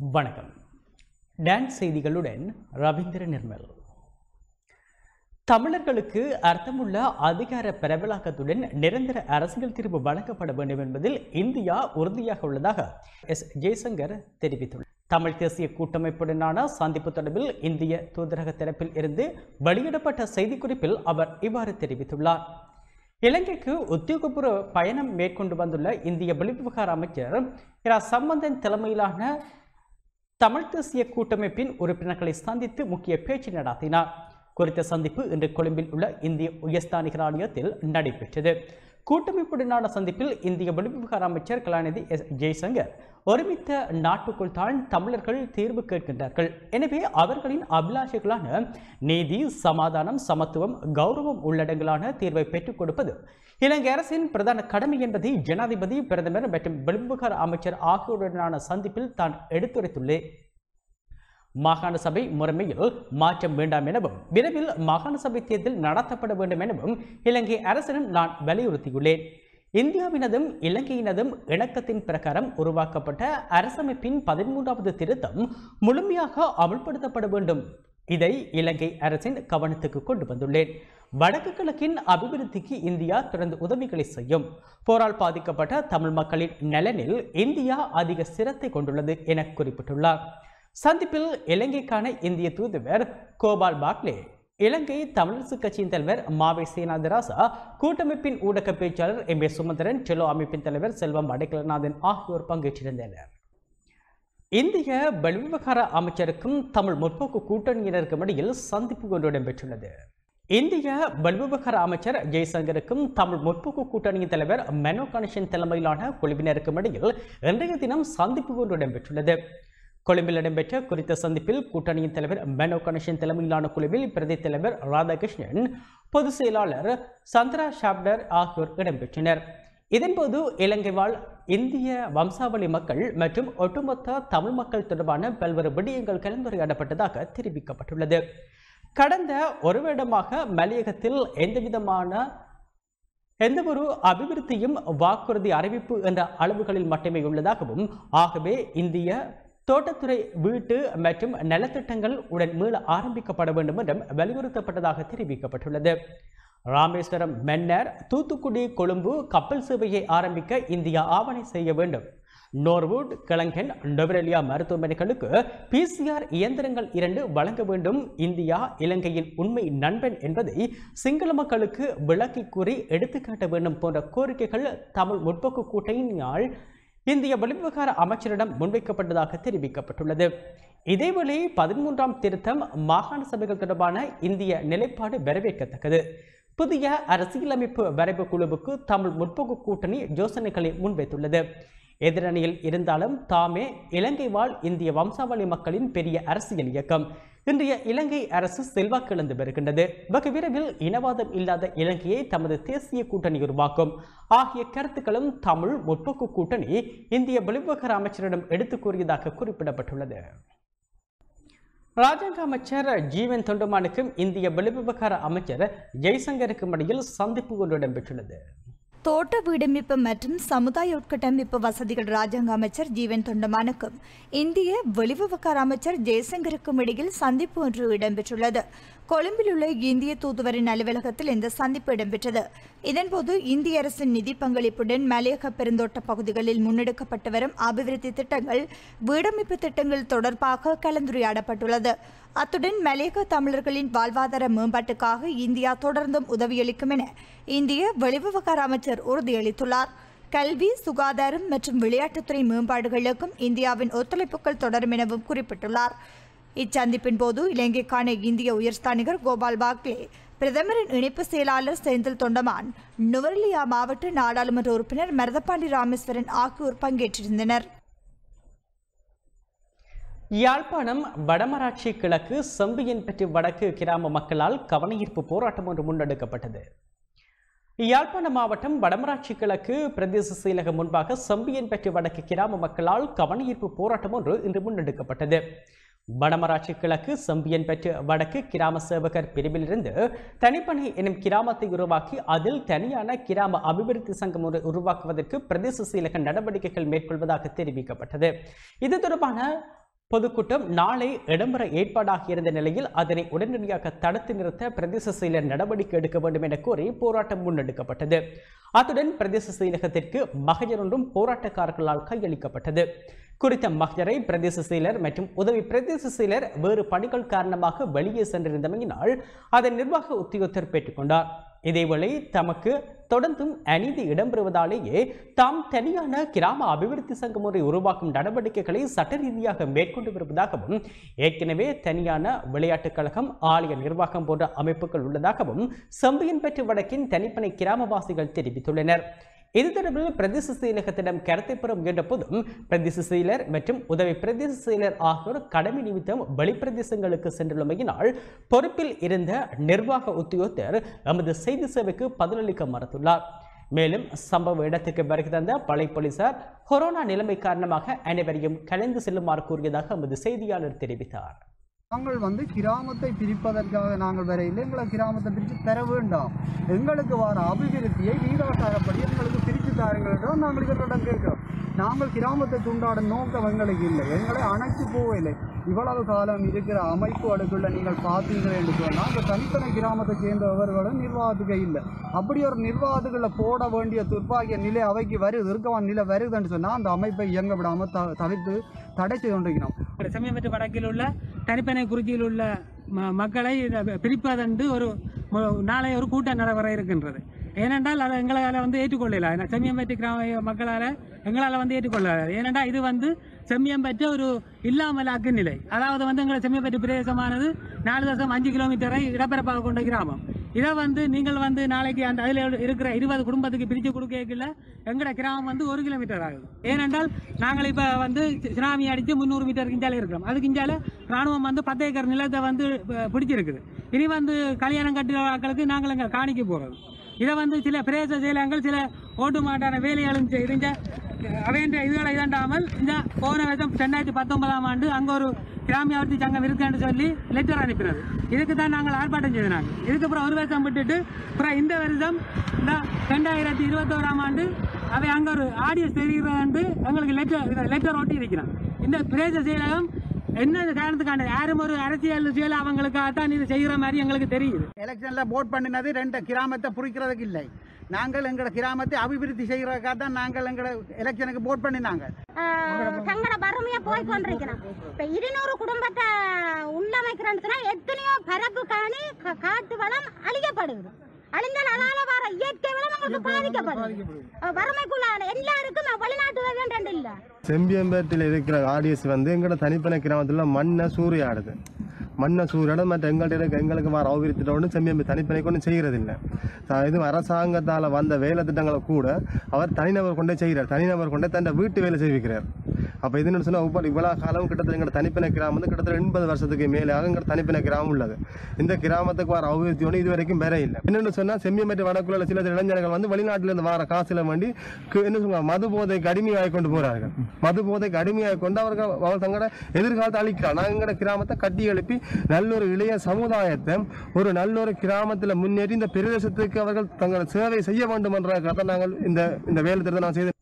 வணக்கம் டான்ஸ் செய்திகளுடன் ரவீந்திர நிர்மல் தமிழர்களுக்கு அர்த்தமுள்ள அதிகார பரவலாக்கத்துடன் நிரந்தர அரசியல் தீர்வு வழங்கப்பட வேண்டும் என்பதில் இந்தியா உறுதியாக உள்ளதாக எஸ் ஜெய்சங்கர் தெரிவித்துள்ளார் தமிழ் தேசிய கூட்டமைப்புடனான சந்திப்பு தொடர்பில் இந்திய தூதரக தரப்பில் இருந்து வெளியிடப்பட்ட செய்திக்குறிப்பில் அவர் இவ்வாறு தெரிவித்துள்ளார் இலங்கைக்கு உத்தியோகபூர்வ பயணம் மேற்கொண்டு வந்துள்ள இந்திய வெளிவிவகார அமைச்சர் இரா சம்பந்தன் தலைமையிலான தமிழ் தேசிய கூட்டமைப்பின் உறுப்பினர்களை சந்தித்து முக்கிய பேச்சு நடத்தினார் குறித்த சந்திப்பு இன்று கொழும்பில் உள்ள இந்திய உயர்ஸ்தானிகர் ஆலயத்தில் நடைபெற்றது கூட்டமைப்புடனான சந்திப்பில் இந்திய வெளிவிவகார அமைச்சர் கலாநிதி எஸ் ஜெய்சங்கர் ஒருமித்த நாட்டுக்குள் தான் தமிழர்கள் தீர்வு கேட்கின்றார்கள் எனவே அவர்களின் அபிலாஷைகளான நீதி சமாதானம் சமத்துவம் கௌரவம் உள்ளடங்கலான தீர்வை பெற்றுக் கொடுப்பது இலங்கை அரசின் பிரதான கடமை என்பதை ஜனாதிபதி பிரதமர் மற்றும் வெளிவிவகார அமைச்சர் ஆகியோருடனான சந்திப்பில் தான் எடுத்துரைத்துள்ளேன் மாகாண சபை முறைமையில் மாற்றம் வேண்டாம் எனவும் விரைவில் மாகாண சபை தேர்தல் நடத்தப்பட வேண்டும் எனவும் இலங்கை அரசிடம் நான் வலியுறுத்தியுள்ளேன் இந்தியாவினதும் இலங்கையினதும் இணக்கத்தின் பிரகாரம் உருவாக்கப்பட்ட அரசமைப்பின் பதிமூன்றாவது திருத்தம் முழுமையாக அமல்படுத்தப்பட வேண்டும் இதை இலங்கை அரசின் கவனத்துக்கு கொண்டு வந்துள்ளேன் வடக்கு கிழக்கின் அபிவிருத்திக்கு இந்தியா தொடர்ந்து உதவிகளை செய்யும் போரால் பாதிக்கப்பட்ட தமிழ் மக்களின் நலனில் இந்தியா அதிக சிரத்தை கொண்டுள்ளது என குறிப்பிட்டுள்ளார் சந்திப்பில் இலங்கைக்கான இந்திய தூதுவர் கோபால் பாக்லே இலங்கை தமிழரசு கட்சியின் தலைவர் மாவை சேனாதிராசா கூட்டமைப்பின் ஊடக பேச்சாளர் எம் ஏ சுமந்திரன் செலோ அமைப்பின் தலைவர் செல்வம் அடைக்கலநாதன் ஆகியோர் பங்கேற்றிருந்தனர் இந்திய வெளிவிவகார அமைச்சருக்கும் தமிழ் முற்போக்கு கூட்டணியினருக்கும் இடையில் சந்திப்பு ஒன்று இடம்பெற்றுள்ளது இந்திய வெளிவிவகார அமைச்சர் ஜெய்சங்கருக்கும் தமிழ் முற்போக்கு கூட்டணியின் தலைவர் மெனோ கணேசன் தலைமையிலான குழுவினருக்கும் இடையில் இன்றைய தினம் சந்திப்பு ஒன்று இடம்பெற்றுள்ளது கொழும்பில் இடம்பெற்ற குறித்த சந்திப்பில் கூட்டணியின் தலைவர் மெனோ கணேசன் தலைமையிலான குழுவில் பிரதி தலைவர் ராதாகிருஷ்ணன் பொதுச் செயலாளர் சந்திரா ஷாப்டர் ஆகியோர் இடம்பெற்றனர் இதன்போது இலங்கை வாழ் இந்திய வம்சாவளி மக்கள் மற்றும் ஒட்டுமொத்த தமிழ் மக்கள் தொடர்பான பல்வேறு விடயங்கள் கலந்துரையாடப்பட்டதாக தெரிவிக்கப்பட்டுள்ளது கடந்த ஒரு வருடமாக மலையகத்தில் எந்தவிதமான எந்தவொரு அபிவிருத்தியும் வாக்குறுதி அறிவிப்பு என்ற அளவுகளில் மட்டுமே உள்ளதாகவும் ஆகவே இந்திய தோட்டத்துறை வீட்டு மற்றும் நலத்திட்டங்கள் உடன் மீள ஆரம்பிக்கப்பட வேண்டும் என்றும் வலியுறுத்தப்பட்டதாக தெரிவிக்கப்பட்டுள்ளது ராமேஸ்வரம் மென்னர் தூத்துக்குடி கொழும்பு கப்பல் சேவையை ஆரம்பிக்க இந்தியா ஆவணை செய்ய வேண்டும் நோர்வுட் கிளங்கன் நொவரெலியா மருத்துவமனைகளுக்கு பிசிஆர் இயந்திரங்கள் இரண்டு வழங்க வேண்டும் இந்தியா இலங்கையின் உண்மை நண்பன் என்பதை சிங்கள மக்களுக்கு விளக்கி கூறி எடுத்துக்காட்ட வேண்டும் போன்ற கோரிக்கைகள் தமிழ் முற்போக்கு கூட்டணியினால் இந்திய வெளிவிவகார அமைச்சரிடம் முன்வைக்கப்பட்டதாக தெரிவிக்கப்பட்டுள்ளது இதேவேளை பதிமூன்றாம் திருத்தம் மாகாண சபைகள் தொடர்பான இந்திய நிலைப்பாடு வரவேற்கத்தக்கது புதிய அரசியலமைப்பு வரைவு குழுவுக்கு தமிழ் முற்போக்கு கூட்டணி யோசனைகளை முன்வைத்துள்ளது எதிரணியில் இருந்தாலும் தாமே இலங்கை வாழ் இந்திய வம்சாவளி மக்களின் பெரிய அரசியல் இயக்கம் இன்றைய இலங்கை அரசு செல்வாக்கிழந்து வருகின்றது வெகு விரைவில் இனவாதம் இல்லாத இலங்கையை தமது தேசிய கூட்டணி உருவாக்கும் ஆகிய கருத்துக்களும் தமிழ் முற்போக்கு கூட்டணி இந்திய வெளிவிவகார அமைச்சரிடம் எடுத்துக் கூறியதாக குறிப்பிடப்பட்டுள்ளது ராஜாங்க அமைச்சர் ஜீவன் தொண்டுமானுக்கும் இந்திய வெளிவிவகார அமைச்சர் ஜெய்சங்கருக்கும் இடையில் சந்திப்பு ஒன்று இடம்பெற்றுள்ளது தோட்ட வீடமைப்பு மற்றும் சமுதாய உட்கட்டமைப்பு வசதிகள் ராஜாங்க அமைச்சர் ஜீவன் தொண்டமானுக்கும் இந்திய வெளிவிவகார அமைச்சர் ஜெய்சங்கருக்கும் இடையில் சந்திப்பு ஒன்று இடம்பெற்றுள்ளது கொழும்பில் உள்ள இந்திய தூதுவரின் அலுவலகத்தில் இந்த சந்திப்பு இடம்பெற்றது இதன்போது இந்திய அரசின் நிதி பங்களிப்புடன் மலையக பெருந்தோட்ட பகுதிகளில் முன்னெடுக்கப்பட்டு வரும் அபிவிருத்தி திட்டங்கள் வீடமைப்பு திட்டங்கள் தொடர்பாக கலந்துரையாடப்பட்டுள்ளது அத்துடன் மலையக தமிழர்களின் வாழ்வாதார மேம்பாட்டுக்காக இந்தியா தொடர்ந்தும் உதவியளிக்கும் என இந்திய வெளிவிவகார அமைச்சர் உறுதியளித்துள்ளார் கல்வி சுகாதாரம் மற்றும் விளையாட்டுத்துறை மேம்பாடுகளுக்கும் இந்தியாவின் ஒத்துழைப்புகள் தொடரும் எனவும் குறிப்பிட்டுள்ளார் இச்சந்திப்பின் போது இலங்கைக்கான இந்திய உயர்ஸ்தானிகர் கோபால் பாக்லே பிரதமரின் இணைப்பு செயலாளர் செந்தில் தொண்டமான் நுவரெலியா மாவட்ட நாடாளுமன்ற உறுப்பினர் மருதப்பாண்டி ராமேஸ்வரன் ஆகியோர் பங்கேற்றிருந்தனர் யாழ்ப்பாணம் வடமராட்சி கிழக்கு செம்பியன்பட்டி வடக்கு கிராம மக்களால் கவனஈர்ப்பு போராட்டம் ஒன்று முன்னெடுக்கப்பட்டது யாழ்ப்பாணம் மாவட்டம் வடமராட்சி கிழக்கு பிரதேச செயலகம் முன்பாக செம்பியன்பட்டி வடக்கு கிராம மக்களால் கவனஈர்ப்பு போராட்டம் ஒன்று இன்று முன்னெடுக்கப்பட்டது வடமராட்சி கிழக்கு செம்பியன்பட்டு வடக்கு கிராம சேவகர் பிரிவிலிருந்து தனிப்பணி எனும் கிராமத்தை உருவாக்கி அதில் தனியான கிராம அபிவிருத்தி சங்கம் ஒன்று உருவாக்குவதற்கு பிரதேச செயலக நடவடிக்கைகள் மேற்கொள்வதாக தெரிவிக்கப்பட்டது இது தொடர்பான பொதுக்கூட்டம் நாளை இடம்பெற ஏற்பாடாகியிருந்த நிலையில் அதனை உடனடியாக தடுத்து நிறுத்த பிரதேச செயலர் நடவடிக்கை எடுக்க வேண்டும் என கோரி போராட்டம் முன்னெடுக்கப்பட்டது அத்துடன் பிரதேச செயலகத்திற்கு மகஜர் ஒன்றும் போராட்டக்காரர்களால் கையளிக்கப்பட்டது குறித்த மகஜரை பிரதேச செயலர் மற்றும் உதவி பிரதேச செயலர் வேறு பணிகள் காரணமாக வெளியே சென்றிருந்தமையினால் அதன் நிர்வாக உத்தியோகத்தர் பெற்றுக்கொண்டார் இதேவேளை தமக்கு தொடர்ந்தும் அநீதி இடம்பெறுவதாலேயே தாம் தனியான கிராம அபிவிருத்தி சங்கம் ஒன்றை உருவாக்கும் நடவடிக்கைகளை சட்ட ரீதியாக மேற்கொண்டு வருவதாகவும் ஏற்கனவே தனியான விளையாட்டுக் கழகம் ஆலய நிர்வாகம் போன்ற அமைப்புகள் உள்ளதாகவும் செம்பியன் பெற்று வடக்கின் தனிப்பனை கிராமவாசிகள் தெரிவித்துள்ளனர் இது தொடர்பில் பிரதேச செயலகத்திடம் கருத்தை பெற முயன்ற போதும் பிரதேச செயலர் மற்றும் உதவி பிரதேச செயலர் ஆகியோர் கடமை நிமித்தம் வெளிப்பிரதேசங்களுக்கு சென்றுள்ளமையினால் பொறுப்பில் இருந்த நிர்வாக உத்தியோகத்தர் எமது செய்தி சேவைக்கு பதிலளிக்க மறுத்துள்ளார் மேலும் சம்பவ இடத்துக்கு வருகை தந்த படை போலீசார் கொரோனா நிலைமை காரணமாக அனைவரையும் கலைந்து செல்லுமாறு கூறியதாக எமது செய்தியாளர் தெரிவித்தார் நாங்கள் வந்து கிராமத்தை பிரிப்பதற்காக நாங்கள் வரையில் எங்களை கிராமத்தை பிரித்து தர வேண்டாம் எங்களுக்கு வர அபிவிருத்தியை வீராட்டாகப்படி எங்களுக்கு பிரித்து தாருங்கள் என்றும் நாங்கள் இவர்களிடம் கேட்கிறோம் நாங்கள் கிராமத்தை துண்டாட நோக்கம் எங்களுக்கு இல்லை எங்களை அணைச்சு போகவில்லை இவ்வளவு காலம் இருக்கிற அமைப்பு அடுக்குள்ள நீங்கள் பார்த்தீங்களே என்று சொன்னால் அந்த தனித்தனி கிராமத்தை சேர்ந்தவர்களும் நிர்வாகத்துக்கு இல்லை அப்படி ஒரு நிர்வாகத்துக்குள்ள போட வேண்டிய துர்ப்பாகிய நிலை அவைக்கு வருது இருக்கவான் நிலை வருதுன்னு சொன்னால் அந்த அமைப்பை இயங்க விடாமல் த தவிர்த்து தடை செய்து கொண்டிருக்கிறோம் செம்மியம்பட்டு வடக்கில் உள்ள தனிப்பனை குறிச்சியில் உள்ள ம- மக்களை இத பிரிப்பதென்று ஒரு மு- நாளை ஒரு கூட்டம் நடைபெற இருக்கின்றது ஏனென்றால் அதை எங்களால் வந்து ஏற்றுக்கொள்ளல ஏன்னா செம்மியம்பட்டு கிராம மக்களால் எங்களால் வந்து ஏற்றுக்கொள்ளல ஏனென்றால் இது வந்து செம்மியம்பற்ற ஒரு இல்லாமலாக்கு நிலை அதாவது வந்து எங்களை செம்மியம்பட்டு பிரதேசமானது நாலு தசம் அஞ்சு கிலோமீட்டரை இடப்பரப்பாக கொண்ட கிராமம் இதை வந்து நீங்கள் வந்து நாளைக்கு அந்த அதில் இருக்கிற இருபது குடும்பத்துக்கு பிரித்து கொடுக்கல எங்கட கிராமம் வந்து ஒரு கிலோமீட்டர் ஆகுது ஏனென்றால் நாங்கள் இப்போ வந்து சுனாமி அடித்து முந்நூறு மீட்டர் கிஞ்சால இருக்கிறோம் அது கிஞ்சால ராணுவம் வந்து பத்து ஏக்கர் நிலத்தை வந்து ப- பிடிச்சிருக்குது இனி வந்து கல்யாணம் கட்டுற ஆட்களுக்கு நாங்கள் எங்கே காணிக்க போகிறது இதை வந்து சில பிரேச செயலங்கள் சில ஓட்டு மாட்டான வேலைகளும் செய்து அவையன்ற இதுகளை இதாண்டாமல் இந்த போன வருஷம் ரெண்டாயிரத்தி பத்தொன்பதாம் ஆண்டு அங்கே ஒரு கிராமிய அபிவிருத்தி சங்கம் இருக்குன்னு சொல்லி லெட்டர் அனுப்பினது இதுக்கு தான் நாங்கள் ஆர்ப்பாட்டம் செய்தாங்க இதுக்கப்புறம் ஒரு வருஷம் விட்டுட்டு அப்புறம் இந்த வருஷம் இந்த ரெண்டாயிரத்தி இருபத்தோராம் ஆண்டு அவை அங்கே ஒரு ஆடியோ தெரிகிறது எங்களுக்கு லெட்டர் லெட்டர் ஒட்டி இருக்கிறான் இந்த பிரதேச செயலகம் என்ன காரணத்துக்கான யாரும் ஒரு அரசியல் செயல் அவங்களுக்காக தான் இது செய்கிற மாதிரி எங்களுக்கு தெரியுது எலெக்ஷன்ல போட் பண்ணினது ரெண்டு கிராமத்தை புரிக்கிறதுக்கு இல்லை நாங்கள் எங்களோட கிராமத்தை அபிவிருத்தி செய்கிறதுக்காக தான் நாங்கள் எங்களோட எலெக்ஷனுக்கு போட் பண்ணினாங்க ஆஹ் சங்கட வறுமையா போய் கொண்டிருக்கிறோம் இப்ப இருநூறு குடும்பத்தை உள்ளமைக்கிறேன்னு சொன்னா எத்தனையோ பரப்பு காணி கா- காட்டு வளம் அழிக்கப்படுது அழிந்தால் அதால வர இயற்கை வளம் உங்களுக்கு பாதிக்கப்படுது அஹ் வறுமைக்குள்ளான எல்லாருக்கும் வெளிநாட்டு வேண்டாம் இல்ல செம்பியம்பேட்டில் இருக்கிற ஆடியன்ஸ் வந்து எங்களோட தனிப்பன கிராமத்தில் மண்ணை சூறையாடுது மண்ணை சூறையாட மற்ற எங்கள்கிட்ட இருக்க எங்களுக்கு வர அபிவிருத்திட்ட ஒன்றும் செம்பியம்பி தனிப்பனை கொண்டு செய்கிறதில்ல த- இது அரசாங்கத்தால் வந்த வேலை திட்டங்களை கூட அவர் தனிநபர் கொண்டே செய்கிறார் தனிநபர் கொண்டே தன் வீட்டு வேலை செய்விக்கிறார் அப்போ இது சொன்னால் ஒவ்வொரு இவ்வளோ காலம் கிட்டத்தட்ட எங்களோட தனிப்பன கிராமம் வந்து கிட்டத்தட்ட எண்பது வருஷத்துக்கு மேலாக எங்களோட தனிப்பன கிராமம் உள்ளது இந்த கிராமத்துக்கு வர அபிவிருத்தி ஒன்று இது வரைக்கும் வேற இல்லை என்னென்னு சொன்னால் செம்பியம்பேட்டு வடக்குள்ள சில சில இளைஞர்கள் வந்து வெளிநாட்டில் இருந்து வர காசுல வேண்டி கு- என்ன சொல்லுவாங்க மது போதைக்கு அடிமையாகி கொண்டு போறார்கள் மது போதைக்கு அடிமையாகி கொண்டு அவர்கள் அவர் தங்களோட எதிர்காலத்தை அழிக்கிறார் நாங்கள் எங்களோட கிராமத்தை கட்டி எழுப்பி நல்ல ஒரு இளைய சமுதாயத்தை ஒரு நல்ல ஒரு கிராமத்தில் முன்னேறி இந்த பிரதேசத்துக்கு அவர்கள் தங்கள் சேவை செய்ய வேண்டும் என்ற நாங்கள் இந்த இந்த வேலை திட்டத்தை நான் செய்து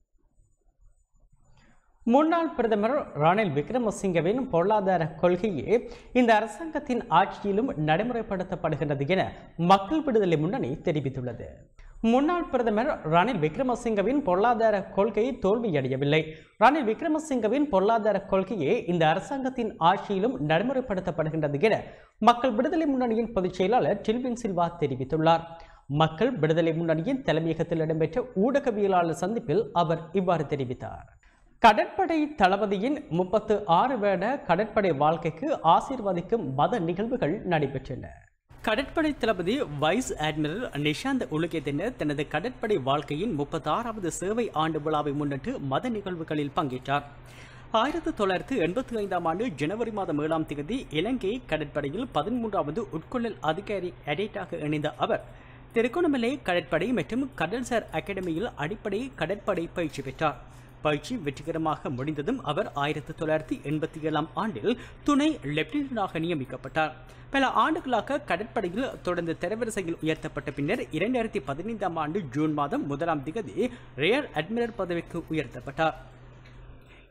முன்னாள் பிரதமர் ரணில் விக்ரமசிங்கவின் பொருளாதார கொள்கையே இந்த அரசாங்கத்தின் ஆட்சியிலும் நடைமுறைப்படுத்தப்படுகின்றது என மக்கள் விடுதலை முன்னணி தெரிவித்துள்ளது முன்னாள் பிரதமர் ரணில் விக்ரமசிங்கவின் பொருளாதார கொள்கை தோல்வியடையவில்லை ரணில் விக்ரமசிங்கவின் பொருளாதார கொள்கையே இந்த அரசாங்கத்தின் ஆட்சியிலும் நடைமுறைப்படுத்தப்படுகின்றது என மக்கள் விடுதலை முன்னணியின் பொதுச் செயலாளர் டில்வின் சில்வா தெரிவித்துள்ளார் மக்கள் விடுதலை முன்னணியின் தலைமையகத்தில் இடம்பெற்ற ஊடகவியலாளர் சந்திப்பில் அவர் இவ்வாறு தெரிவித்தார் கடற்படை தளபதியின் முப்பத்து ஆறு வருட கடற்படை வாழ்க்கைக்கு ஆசீர்வதிக்கும் மத நிகழ்வுகள் நடைபெற்றன கடற்படை தளபதி வைஸ் அட்மிரல் நிஷாந்த் உலுகேதினர் தனது கடற்படை வாழ்க்கையின் முப்பத்தி ஆறாவது சேவை ஆண்டு விழாவை முன்னிட்டு மத நிகழ்வுகளில் பங்கேற்றார் ஆயிரத்தி தொள்ளாயிரத்து எண்பத்தி ஐந்தாம் ஆண்டு ஜனவரி மாதம் ஏழாம் தேதி இலங்கை கடற்படையில் பதிமூன்றாவது உட்கொள்ளல் அதிகாரி எடேட்டாக இணைந்த அவர் திருகோணமலை கடற்படை மற்றும் கடல்சார் அகாடமியில் அடிப்படை கடற்படை பயிற்சி பெற்றார் பயிற்சி வெற்றிகரமாக முடிந்ததும் அவர் ஆயிரத்தி தொள்ளாயிரத்தி எண்பத்தி ஏழாம் ஆண்டில் துணை லெப்டினண்டாக நியமிக்கப்பட்டார் பல ஆண்டுகளாக கடற்படையில் தொடர்ந்து தரவரிசையில் உயர்த்தப்பட்ட பின்னர் இரண்டாயிரத்தி பதினைந்தாம் ஆண்டு ஜூன் மாதம் முதலாம் திகதி ரியர் அட்மிரல் பதவிக்கு உயர்த்தப்பட்டார்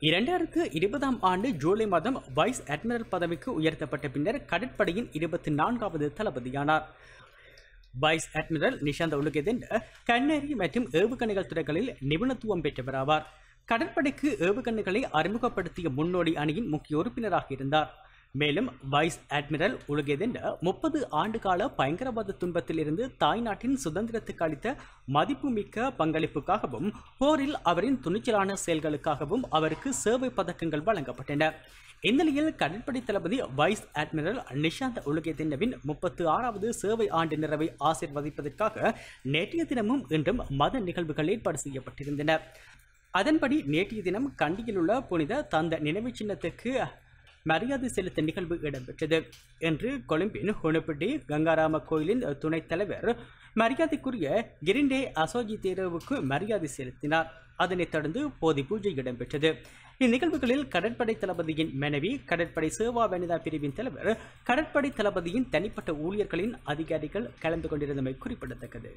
இரண்டாயிரத்து இருபதாம் ஆண்டு ஜூலை மாதம் வைஸ் அட்மிரல் பதவிக்கு உயர்த்தப்பட்ட பின்னர் கடற்படையின் இருபத்தி நான்காவது தளபதியானார் வைஸ் அட்மிரல் நிஷாந்த் உலுகெதன் கண்ணேறி மற்றும் ஏவுகணைகள் துறைகளில் நிபுணத்துவம் பெற்றவராவார் கடற்படைக்கு ஏவுகணைகளை அறிமுகப்படுத்திய முன்னோடி அணியின் முக்கிய உறுப்பினராக இருந்தார் மேலும் வைஸ் அட்மிரல் உலகெதென்ற முப்பது ஆண்டுகால பயங்கரவாத துன்பத்தில் இருந்து தாய்நாட்டின் சுதந்திரத்துக்கு அளித்த மதிப்புமிக்க பங்களிப்புக்காகவும் போரில் அவரின் துணிச்சலான செயல்களுக்காகவும் அவருக்கு சேவை பதக்கங்கள் வழங்கப்பட்டன இந்நிலையில் கடற்படை தளபதி வைஸ் அட்மிரல் நிஷாந்த் உலகெதினவின் முப்பத்து ஆறாவது சேவை ஆண்டு நிறைவை ஆசிர்வதிப்பதற்காக நேற்றைய தினமும் இன்றும் மத நிகழ்வுகள் ஏற்பாடு செய்யப்பட்டிருந்தன அதன்படி நேற்றைய தினம் கண்டியில் உள்ள புனித தந்த நினைவு சின்னத்துக்கு மரியாதை செலுத்த நிகழ்வு இடம்பெற்றது என்று கொழும்பின் ஹொனப்பட்டி கங்காராம கோயிலின் துணைத் தலைவர் மரியாதைக்குரிய கிரிண்டே அசோஜி தேரவுக்கு மரியாதை செலுத்தினார் அதனைத் தொடர்ந்து போதி பூஜை இடம்பெற்றது இந்நிகழ்வுகளில் கடற்படை தளபதியின் மனைவி கடற்படை சேவா வனிதா பிரிவின் தலைவர் கடற்படை தளபதியின் தனிப்பட்ட ஊழியர்களின் அதிகாரிகள் கலந்து கொண்டிருந்தமை குறிப்பிடத்தக்கது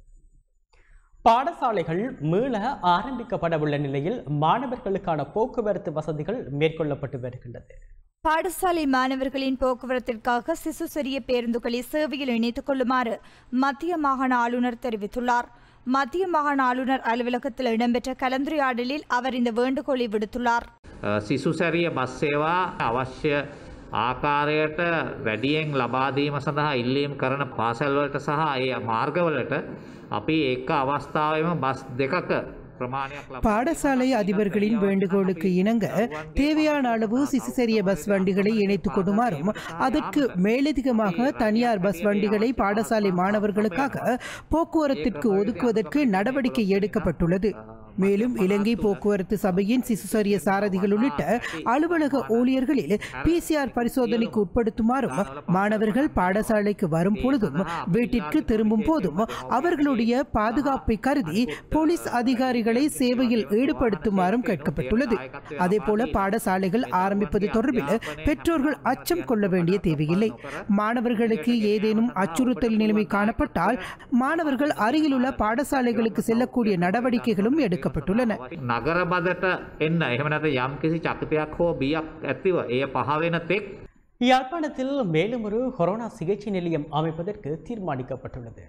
பாடசாலைகள் மீள ஆரம்பிக்கப்படவுள்ள நிலையில் மாணவர்களுக்கான போக்குவரத்து வசதிகள் மேற்கொள்ளப்பட்டு வருகின்றது பாடசாலை மாணவர்களின் போக்குவரத்திற்காக சிசு சிறிய பேருந்துகளை சேவையில் இணைத்துக் கொள்ளுமாறு மத்திய மாகாண ஆளுநர் தெரிவித்துள்ளார் மத்திய மாகாண ஆளுநர் அலுவலகத்தில் இடம்பெற்ற கலந்துரையாடலில் அவர் இந்த வேண்டுகோளை விடுத்துள்ளார் සිසුසැරිය බස් සේවා අවශ්‍ය ආකාරයට වැඩියෙන් ලබාදීම සඳහා ඉල්ලීම් කරන පාසැල්වලට සහ ඒ මාර්ගවලට අපි ඒක අවස්ථාවම බස් දෙකක ප්‍රමාණයක් ලබා பாடசாலை அதிபர்களின் வேண்டுகோளுக்கு இணங்க தேவையான அளவு சிசுசெரிய பஸ் வண்டிகளை இணைத்துக் கொள்ளுமாறும் அதற்கு மேலதிகமாக தனியார் பஸ் வண்டிகளை பாடசாலை மாணவர்களுக்காக போக்குவரத்திற்கு ஒதுக்குவதற்கு நடவடிக்கை எடுக்கப்பட்டுள்ளது மேலும் இலங்கை போக்குவரத்து சபையின் சிசுசரிய சாரதிகள் உள்ளிட்ட அலுவலக ஊழியர்களில் பிசிஆர் பரிசோதனைக்கு உட்படுத்துமாறும் மாணவர்கள் பாடசாலைக்கு வரும் பொழுதும் வீட்டிற்கு திரும்பும் போதும் அவர்களுடைய பாதுகாப்பை கருதி போலீஸ் அதிகாரிகளை சேவையில் ஈடுபடுத்துமாறும் கேட்கப்பட்டுள்ளது அதேபோல பாடசாலைகள் ஆரம்பிப்பது தொடர்பில் பெற்றோர்கள் அச்சம் கொள்ள வேண்டிய தேவையில்லை மாணவர்களுக்கு ஏதேனும் அச்சுறுத்தல் நிலைமை காணப்பட்டால் மாணவர்கள் அருகிலுள்ள பாடசாலைகளுக்கு செல்லக்கூடிய நடவடிக்கைகளும் எடுக்கப்பட்டுள்ளன නගර බදට එන්න එහෙම නැත යම් කිසි චකිතයක් හෝ බියක් ඇතිව එය පහවෙන තෙක් யாழ்ப்பாணத்தில் மேலும் ஒரு கொரோனா சிகிச்சை நிலையம் அமைப்பதற்கு தீர்மானிக்கப்பட்டுள்ளது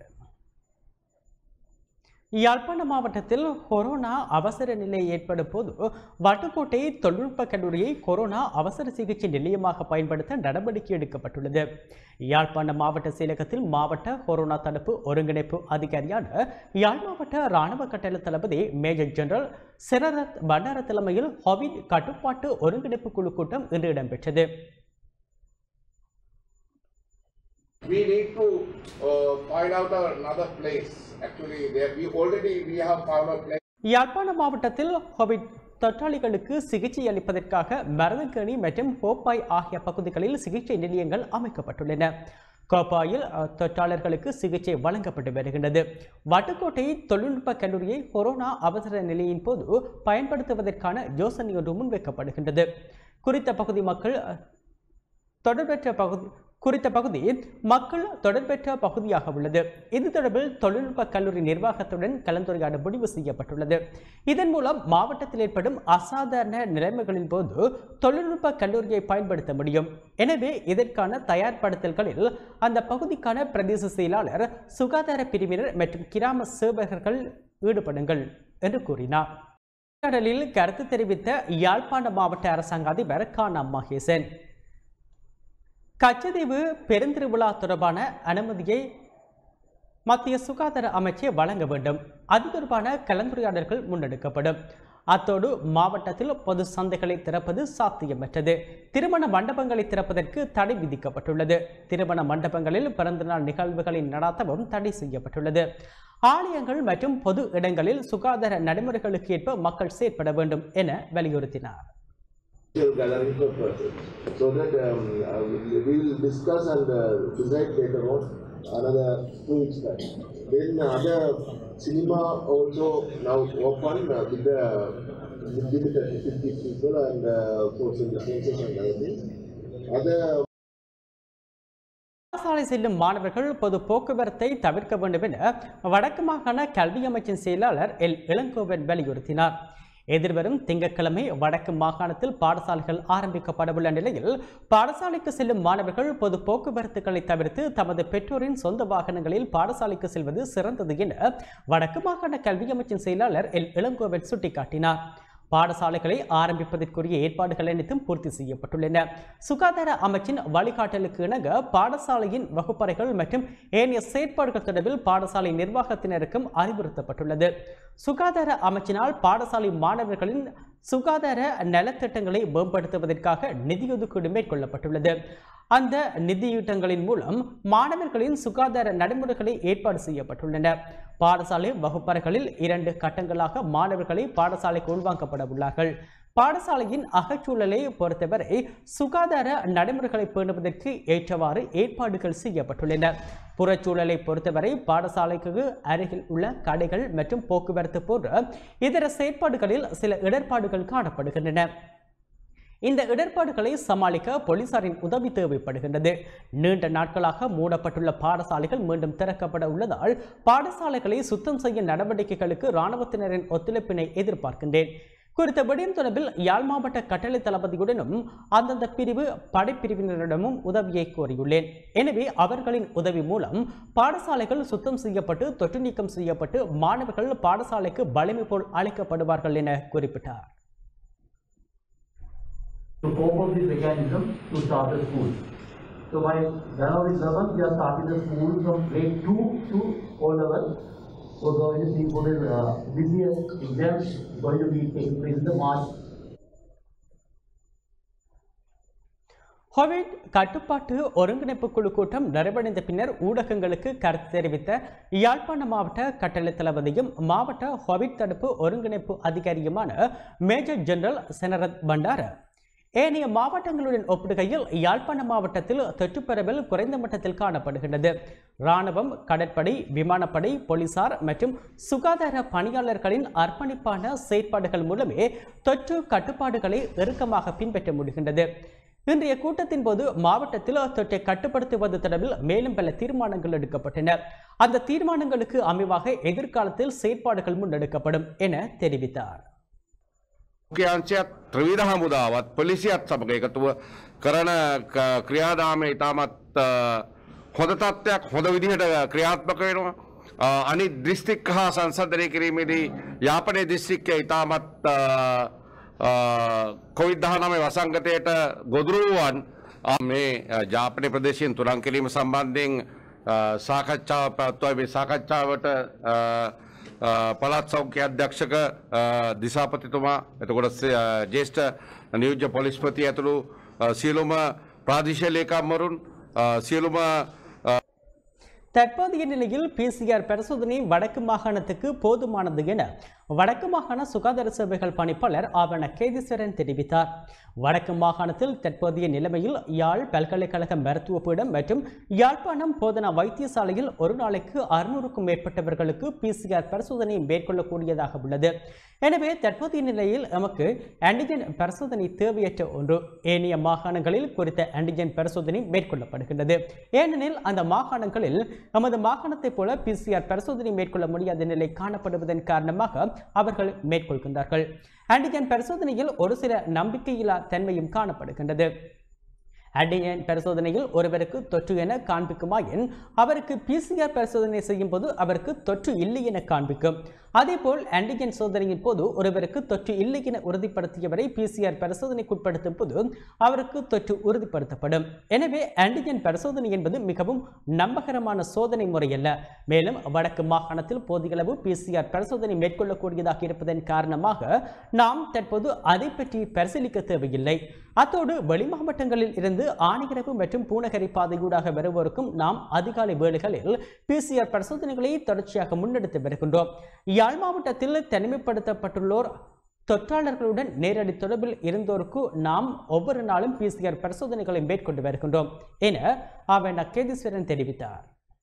யாழ்ப்பாண மாவட்டத்தில் கொரோனா அவசர நிலை ஏற்படும் போது வட்டுக்கோட்டை தொழில்நுட்ப கல்லூரியை கொரோனா அவசர சிகிச்சை நிலையமாக பயன்படுத்த நடவடிக்கை எடுக்கப்பட்டுள்ளது யாழ்ப்பாண மாவட்ட செயலகத்தில் மாவட்ட கொரோனா தடுப்பு ஒருங்கிணைப்பு அதிகாரியான யாழ் மாவட்ட இராணுவ கட்டளை தளபதி மேஜர் ஜெனரல் சிரரத் பண்டார தலைமையில் ஹொவிட் கட்டுப்பாட்டு ஒருங்கிணைப்பு குழு கூட்டம் இன்று இடம்பெற்றது we need to uh, find out another place. Actually, there we already we have found a place. யாழ்ப்பாண மாவட்டத்தில் கோவிட் தொற்றாளிகளுக்கு சிகிச்சை அளிப்பதற்காக மருதங்கேணி மற்றும் கோப்பாய் ஆகிய பகுதிகளில் சிகிச்சை நிலையங்கள் அமைக்கப்பட்டுள்ளன கோப்பாயில் அஹ், தொற்றாளர்களுக்கு சிகிச்சை வழங்கப்பட்டு வருகின்றது வட்டுக்கோட்டை தொழில்நுட்ப கல்லூரியை கொரோனா அவசர நிலையின் போது பயன்படுத்துவதற்கான யோசனை ஒன்று முன்வைக்கப்படுகின்றது குறித்த பகுதி மக்கள் அஹ், தொடர்பற்ற பகுதி குறித்த பகுதி மக்கள் தொடர்பற்ற பகுதியாக உள்ளது இது தொடர்பில் தொழில்நுட்ப கல்லூரி நிர்வாகத்துடன் கலந்துரையாட முடிவு செய்யப்பட்டுள்ளது இதன் மூலம் மாவட்டத்தில் ஏற்படும் அசாதாரண நிலைமைகளின் போது தொழில்நுட்ப கல்லூரியை பயன்படுத்த முடியும் எனவே இதற்கான தயார்படுத்தல்களில் அந்த பகுதிக்கான பிரதேச செயலாளர் சுகாதார பிரிவினர் மற்றும் கிராம சேவகர்கள் ஈடுபடுங்கள் என்று கூறினார் கடலில் கருத்து தெரிவித்த யாழ்ப்பாண மாவட்ட அரசாங்க அதிபர் கானா மகேசன் கச்சதீவு பெருந்திருவிழா தொடர்பான அனுமதியை மத்திய சுகாதார அமைச்சே வழங்க வேண்டும் அது தொடர்பான கலந்துரையாடல்கள் முன்னெடுக்கப்படும் அத்தோடு மாவட்டத்தில் பொது சந்தைகளை திறப்பது சாத்தியமற்றது திருமண மண்டபங்களை திறப்பதற்கு தடை விதிக்கப்பட்டுள்ளது திருமண மண்டபங்களில் பிறந்தநாள் நிகழ்வுகளை நடாத்தவும் தடை செய்யப்பட்டுள்ளது ஆலயங்கள் மற்றும் பொது இடங்களில் சுகாதார நடைமுறைகளுக்கு ஏற்ப மக்கள் செயற்பட வேண்டும் என வலியுறுத்தினார் gathering purpose. So that um, uh, we we will discuss and uh, decide later on another two weeks time. Then other cinema also now open uh, with the with limited 50 people and uh, social distances and other things. Other பாடசாலை செல்லும் மாணவர்கள் பொது போக்குவரத்தை தவிர்க்க வேண்டும் என வடக்கு மாகாண கல்வி அமைச்சின் செயலாளர் எல் இளங்கோவன் வலியுறுத்தினார் எதிர்வரும் திங்கட்கிழமை வடக்கு மாகாணத்தில் பாடசாலைகள் ஆரம்பிக்கப்படவுள்ள நிலையில் பாடசாலைக்கு செல்லும் மாணவர்கள் பொது போக்குவரத்துகளை தவிர்த்து தமது பெற்றோரின் சொந்த வாகனங்களில் பாடசாலைக்கு செல்வது சிறந்தது என வடக்கு மாகாண கல்வி அமைச்சின் செயலாளர் எல் இளங்கோவன் சுட்டிக்காட்டினார் பாடசாலைகளை ஆரம்பிப்பதற்குரிய ஏற்பாடுகள் அனைத்தும் பூர்த்தி செய்யப்பட்டுள்ளன சுகாதார அமைச்சின் வழிகாட்டலுக்கு இணங்க பாடசாலையின் வகுப்பறைகள் மற்றும் ஏனைய செயற்பாடுகள் தொடர்பில் பாடசாலை நிர்வாகத்தினருக்கும் அறிவுறுத்தப்பட்டுள்ளது சுகாதார அமைச்சினால் பாடசாலை மாணவர்களின் சுகாதார நலத்திட்டங்களை மேம்படுத்துவதற்காக நிதியொதுக்கீடு மேற்கொள்ளப்பட்டுள்ளது அந்த நிதியீட்டங்களின் மூலம் மாணவர்களின் சுகாதார நடைமுறைகளை ஏற்பாடு செய்யப்பட்டுள்ளன பாடசாலை வகுப்பறைகளில் இரண்டு கட்டங்களாக மாணவர்களை பாடசாலைக்கு உள்வாங்கப்பட உள்ளார்கள் பாடசாலையின் அகச்சூழலை பொறுத்தவரை சுகாதார நடைமுறைகளை பேணுவதற்கு ஏற்றவாறு ஏற்பாடுகள் செய்யப்பட்டுள்ளன புறச்சூழலை பொறுத்தவரை பாடசாலைக்கு அருகில் உள்ள கடைகள் மற்றும் போக்குவரத்து போன்ற இதர செயற்பாடுகளில் சில இடர்பாடுகள் காணப்படுகின்றன இந்த இடர்பாடுகளை சமாளிக்க போலீசாரின் உதவி தேவைப்படுகின்றது நீண்ட நாட்களாக மூடப்பட்டுள்ள பாடசாலைகள் மீண்டும் திறக்கப்பட உள்ளதால் பாடசாலைகளை சுத்தம் செய்ய நடவடிக்கைகளுக்கு இராணுவத்தினரின் ஒத்துழைப்பினை எதிர்பார்க்கின்றேன் குறித்த விடயம் தொடர்பில் யாழ் மாவட்ட கட்டளை தளபதியுடனும் அந்தந்த பிரிவு படைப்பிரிவினரிடமும் உதவியை கோரியுள்ளேன் எனவே அவர்களின் உதவி மூலம் பாடசாலைகள் சுத்தம் செய்யப்பட்டு தொற்று நீக்கம் செய்யப்பட்டு மாணவர்கள் பாடசாலைக்கு வலிமை போல் அழைக்கப்படுவார்கள் என குறிப்பிட்டார் to cope up this mechanism to start the school. So by January 11th, we are starting the school from grade 2 to O level. So going to see what is uh, this year exams going to be taking place in the March Covid கட்டுப்பாட்டு ஒருங்கிணைப்பு குழு கூட்டம் நிறைவடைந்த பின்னர் ஊடகங்களுக்கு கருத்து தெரிவித்த யாழ்ப்பாண மாவட்ட கட்டளை தளபதியும் மாவட்ட கோவிட் தடுப்பு ஒருங்கிணைப்பு அதிகாரியுமான மேஜர் ஜெனரல் செனரத் பண்டார ஏனைய மாவட்டங்களுடன் ஒப்பிடுகையில் யாழ்ப்பாண மாவட்டத்தில் தொற்றுப்பரவல் குறைந்த மட்டத்தில் காணப்படுகின்றது இராணுவம் கடற்படை விமானப்படை போலீசார் மற்றும் சுகாதார பணியாளர்களின் அர்ப்பணிப்பான செயற்பாடுகள் மூலமே தொற்று கட்டுப்பாடுகளை இறுக்கமாக பின்பற்ற முடிகின்றது இன்றைய கூட்டத்தின் போது மாவட்டத்தில் தொற்றை கட்டுப்படுத்துவது தொடர்பில் மேலும் பல தீர்மானங்கள் எடுக்கப்பட்டன அந்த தீர்மானங்களுக்கு அமைவாக எதிர்காலத்தில் செயற்பாடுகள் முன்னெடுக்கப்படும் என தெரிவித்தார் මුඛ්‍යංශයත් ත්‍රවිධ හමුදාවත් පොලිසියත් සමඟ එකතුව කරන ක- ක්‍රියාදාමය ඉතාමත් අ, හොඳ තත්ත්වයක් හොඳ විදිහට ක්‍රියාත්මක වෙනවා. අ, අනිත් දිස්ත්‍රික් හා සංසධනය කිරීමේදී යාපනය දිස්ත්‍රික්කය ඉතාමත් කොවිද් දහනමේ වසංගතයට ගොදුරුවන් මේ අ, ජාපනය ප්‍රදේශයෙන් තුරන් කිරීම සම්බන්ධයෙන් අ, සාකච්ඡාව පැත්වයි මේ සාකච්ඡාවට අ, අ, පළත් සෞඛ්‍ය අධ්‍යක්ෂක අ, දිසාපතිතුමා එතකොට ස- අ, ජේෂ්ඨ නියෝජ්‍ය පොලිස්පති ඇතුළු අ, සියලුම ප්‍රාදේශීය ලේකම්වරුන් අ, සියලුම අ, தற்போதைய நிலையில் பிசிஆர் பரிசோதனை வடக்கு மாகாணத்துக்கு போதுமானது என வடக்கு மாகாண சுகாதார சேவைகள் பணிப்பாளர் ஆவண கேதீஸ்வரன் தெரிவித்தார் வடக்கு மாகாணத்தில் தற்போதைய நிலைமையில் யாழ் பல்கலைக்கழக மருத்துவ பீடம் மற்றும் யாழ்ப்பாணம் போதனா வைத்தியசாலையில் ஒரு நாளைக்கு அறுநூறுக்கும் மேற்பட்டவர்களுக்கு பிசிஆர் பரிசோதனை மேற்கொள்ளக்கூடியதாக உள்ளது எனவே தற்போதைய நிலையில் எமக்கு ஆன்டிஜென் பரிசோதனை தேவையற்ற ஒன்று ஏனைய மாகாணங்களில் குறித்த ஆன்டிஜென் பரிசோதனை மேற்கொள்ளப்படுகின்றது ஏனெனில் அந்த மாகாணங்களில் நமது மாகாணத்தைப் போல பிசிஆர் பரிசோதனை மேற்கொள்ள முடியாத நிலை காணப்படுவதன் காரணமாக அவர்கள் மேற்கொள்கின்றார்கள் ஆன்டிஜென் பரிசோதனையில் ஒரு சில நம்பிக்கையில்லா தன்மையும் காணப்படுகின்றது ஆன்டிஜென் பரிசோதனையில் ஒருவருக்கு தொற்று என காண்பிக்குமாயின் அவருக்கு பிசிஆர் பரிசோதனை செய்யும் போது அவருக்கு தொற்று இல்லை என காண்பிக்கும் அதேபோல் ஆன்டிஜென் சோதனையின் போது ஒருவருக்கு தொற்று இல்லை என உறுதிப்படுத்தியவரை பிசிஆர் பரிசோதனைக்குட்படுத்தும் போது அவருக்கு தொற்று உறுதிப்படுத்தப்படும் எனவே ஆன்டிஜென் பரிசோதனை என்பது மிகவும் நம்பகரமான சோதனை முறையல்ல மேலும் வடக்கு மாகாணத்தில் போதிகளவு பிசிஆர் பரிசோதனை மேற்கொள்ளக்கூடியதாக இருப்பதன் காரணமாக நாம் தற்போது அதை பற்றி பரிசீலிக்க தேவையில்லை அத்தோடு வெளி மாவட்டங்களில் இருந்து ஆணையரவு மற்றும் பூநகரி பாதையூடாக வருவோருக்கும் நாம் அதிகாலை வேளைகளில் பிசிஆர் பரிசோதனைகளை தொடர்ச்சியாக முன்னெடுத்து வருகின்றோம் யாழ் மாவட்டத்தில் தனிமைப்படுத்தப்பட்டுள்ளோர் தொற்றாளர்களுடன் நேரடி தொடர்பில் இருந்தோருக்கு நாம் ஒவ்வொரு நாளும் பிசிஆர் பரிசோதனைகளை மேற்கொண்டு வருகின்றோம் என அவன் கேதீஸ்வரன் தெரிவித்தார்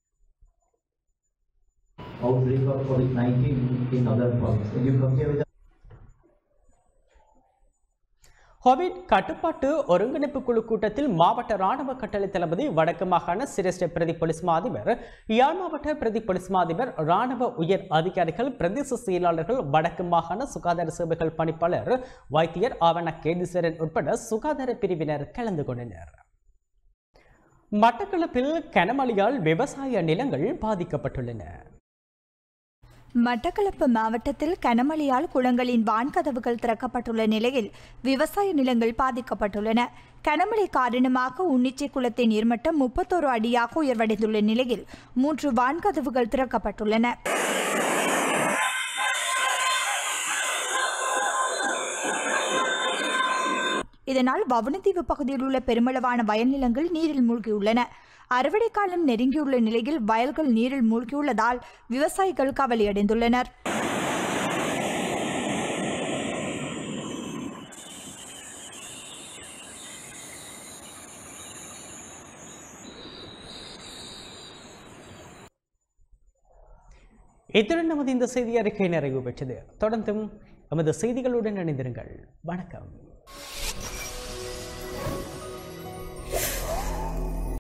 outbreak of COVID-19 in other provinces. Can you compare with Covid கட்டுப்பாட்டு ஒருங்கிணைப்பு குழு கூட்டத்தில் மாவட்ட ராணுவ கட்டளை தளபதி வடக்கு மாகாண சிரேஷ்ட பிரதி போலீஸ் மா அதிபர் யாழ் மாவட்ட பிரதி போலீஸ் மா அதிபர் ராணுவ உயர் அதிகாரிகள் பிரதேச செயலாளர்கள் வடக்கு மாகாண சுகாதார சேவைகள் பணிப்பாளர் வைத்தியர் ஆவண கேதீஸ்வரன் உட்பட சுகாதார பிரிவினர் கலந்து கொண்டனர் மட்டக்களப்பில் கனமழையால் விவசாய நிலங்கள் பாதிக்கப்பட்டுள்ளன மட்டக்களப்பு மாவட்டத்தில் கனமழையால் குளங்களின் வான்கதவுகள் திறக்கப்பட்டுள்ள நிலையில் விவசாய நிலங்கள் பாதிக்கப்பட்டுள்ளன கனமழை காரணமாக உன்னிச்சை குளத்தின் நீர்மட்டம் முப்பத்தோரு அடியாக உயர்வடைந்துள்ள நிலையில் மூன்று வான்கதவுகள் திறக்கப்பட்டுள்ளன இதனால் வவுனதீவு பகுதியில் உள்ள பெருமளவான வயல் நிலங்கள் நீரில் மூழ்கியுள்ளன அறுவடை காலம் நெருங்கியுள்ள நிலையில் வயல்கள் நீரில் மூழ்கியுள்ளதால் விவசாயிகள் கவலையடைந்துள்ளனர் இத்துடன் நமது இந்த செய்தி அறிக்கை நிறைவு பெற்றது தொடர்ந்தும் நமது செய்திகளுடன் இணைந்திருங்கள் வணக்கம்